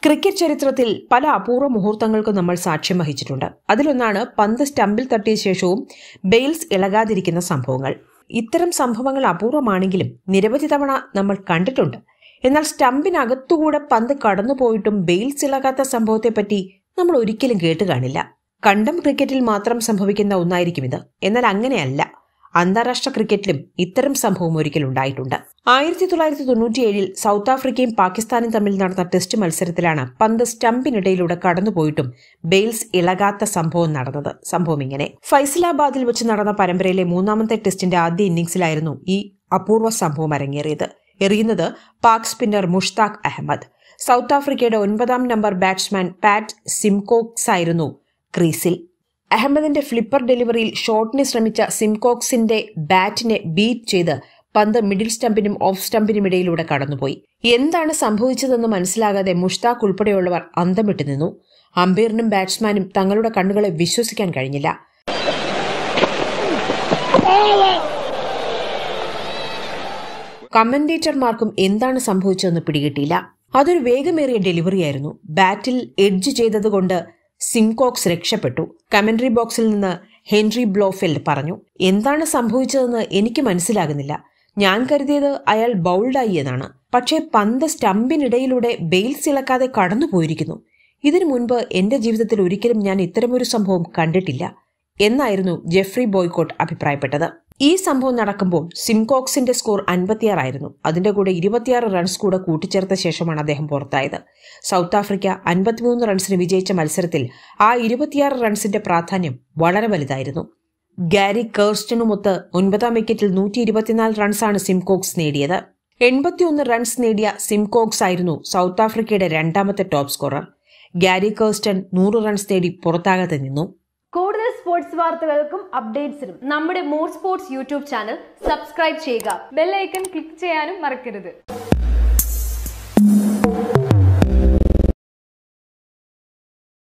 cricket ചരിത്രത്തിൽ പല അപൂർവ മുഹൂർത്തങ്ങൾക്കും നമ്മൾ സാക്ഷ്യം വഹിച്ചിട്ടുണ്ട് അതിലൊന്നാണ് പന്ത് സ്റ്റമ്പിൽ തട്ടിയ ശേഷവും ബെയിൽസ് ഇളകാതിരിക്കുന്ന സംഭവങ്ങൾ ഇത്തരം സംഭവങ്ങൾ അപൂർവമാണെങ്കിലും നിരവധി തവണ നമ്മൾ കണ്ടിട്ടുണ്ട് എന്നാൽ സ്റ്റമ്പിനകത്തുകൂടെ പന്ത് കടന്നുപോയിട്ടും ബെയിൽസ് ഇളകാത്ത സംഭവത്തെപ്പറ്റി നമ്മൾ ഒരിക്കലും കേട്ട് കാണില്ല കണ്ടം ക്രിക്കറ്റിൽ മാത്രം സംഭവിക്കുന്ന ഒന്നായിരിക്കും ഇത് എന്നാൽ അങ്ങനെയല്ല അന്താരാഷ്ട്ര ക്രിക്കറ്റിലും ഇത്തരം സംഭവം ഒരിക്കൽ ഉണ്ടായിട്ടുണ്ട് ആയിരത്തി തൊള്ളായിരത്തി തൊണ്ണൂറ്റിയേഴിൽ സൗത്ത് ആഫ്രിക്കയും പാകിസ്ഥാനും തമ്മിൽ നടന്ന ടെസ്റ്റ് മത്സരത്തിലാണ് പന്ത് സ്റ്റമ്പിനിടയിലൂടെ കടന്നുപോയിട്ടും ബെയിൽസ് ഇളകാത്ത സംഭവം നടന്നത് സംഭവം ഇങ്ങനെ ഫൈസലാബാദിൽ വെച്ച് നടന്ന പരമ്പരയിലെ മൂന്നാമത്തെ ടെസ്റ്റിന്റെ ആദ്യ ഇന്നിംഗ്സിലായിരുന്നു ഈ അപൂർവ സംഭവം അരങ്ങേറിയത് എറിയുന്നത് പാക് സ്പിന്നർ മുഷ്താഖ് അഹമ്മദ് സൗത്ത് ആഫ്രിക്കയുടെ ഒൻപതാം നമ്പർ ബാറ്റ്സ്മാൻ പാറ്റ് സിംകോക്സ് ആയിരുന്നു ക്രീസിൽ അഹമ്മദിന്റെ ഫ്ലിപ്പർ ഡെലിവറിയിൽ ഷോട്ടിന് ശ്രമിച്ച സിംകോക്സിന്റെ ബാറ്റിനെ ബീറ്റ് ചെയ്ത് പന്ത് മിഡിൽ സ്റ്റമ്പിനും ഓഫ് സ്റ്റമ്പിനും ഇടയിലൂടെ കടന്നുപോയി എന്താണ് സംഭവിച്ചതെന്ന് മനസ്സിലാകാതെ മുഷ്താഖ് ഉൾപ്പെടെയുള്ളവർ അന്തം വിട്ടു നിന്നു അമ്പയറിനും ബാറ്റ്സ്മാനും തങ്ങളുടെ കണ്ണുകളെ വിശ്വസിക്കാൻ കഴിഞ്ഞില്ല കമന്റേറ്റർമാർക്കും എന്താണ് സംഭവിച്ചതെന്ന് പിടികിട്ടിയില്ല അതൊരു വേഗമേറിയ ഡെലിവറിയായിരുന്നു ബാറ്റിൽ എഡ്ജ് ചെയ്തതുകൊണ്ട് സിംകോക്സ് രക്ഷപ്പെട്ടു കമന്ററി ബോക്സിൽ നിന്ന് ഹെൻറി ബ്ലോഫെൽഡ് പറഞ്ഞു എന്താണ് സംഭവിച്ചതെന്ന് എനിക്ക് മനസ്സിലാകുന്നില്ല ഞാൻ കരുതിയത് അയാൾ ബൗൾഡായി എന്നാണ് പക്ഷേ പന്ത് സ്റ്റമ്പിനിടയിലൂടെ ബെയിൽസ് ഇളക്കാതെ കടന്നുപോയിരിക്കുന്നു ഇതിനു മുൻപ് എന്റെ ജീവിതത്തിൽ ഒരിക്കലും ഞാൻ ഇത്തരമൊരു സംഭവം കണ്ടിട്ടില്ല എന്നായിരുന്നു ജെഫ്രി ബോയ്ക്കോട്ട് അഭിപ്രായപ്പെട്ടത് ഈ സംഭവം നടക്കുമ്പോൾ സിംകോക്സിന്റെ സ്കോർ അൻപത്തിയാറായിരുന്നു അതിന്റെ കൂടെ ഇരുപത്തിയാറ് റൺസ് കൂടെ കൂട്ടിച്ചേർത്ത ശേഷമാണ് അദ്ദേഹം പുറത്തായത് സൗത്ത് ആഫ്രിക്ക അൻപത്തിമൂന്ന് റൺസിന് വിജയിച്ച മത്സരത്തിൽ ആ ഇരുപത്തിയാറ് റൺസിന്റെ പ്രാധാന്യം വളരെ വലുതായിരുന്നു ഗാരി കേർസ്റ്റനുമൊത്ത് ഒൻപതാം വിക്കറ്റിൽ നൂറ്റി ഇരുപത്തിനാല് റൺസാണ് സിംകോക്സ് നേടിയത് എൺപത്തിയൊന്ന് റൺസ് നേടിയ സിംകോക്സ് ആയിരുന്നു സൗത്ത് ആഫ്രിക്കയുടെ രണ്ടാമത്തെ ടോപ്പ് സ്കോറർ ഗാരി കേർസ്റ്റൺ നൂറ് റൺസ് നേടി പുറത്താകാതെ നിന്നു കൂടുതൽ സ്പോർട്സ് വാർത്തകൾക്കും അപ്ഡേറ്റ്സിനും നമ്മുടെ more sports YouTube channel subscribe ചെയ്യുക ബെല്ലൈക്കൺ ക്ലിക്ക് ചെയ്യാനും മറക്കരുത്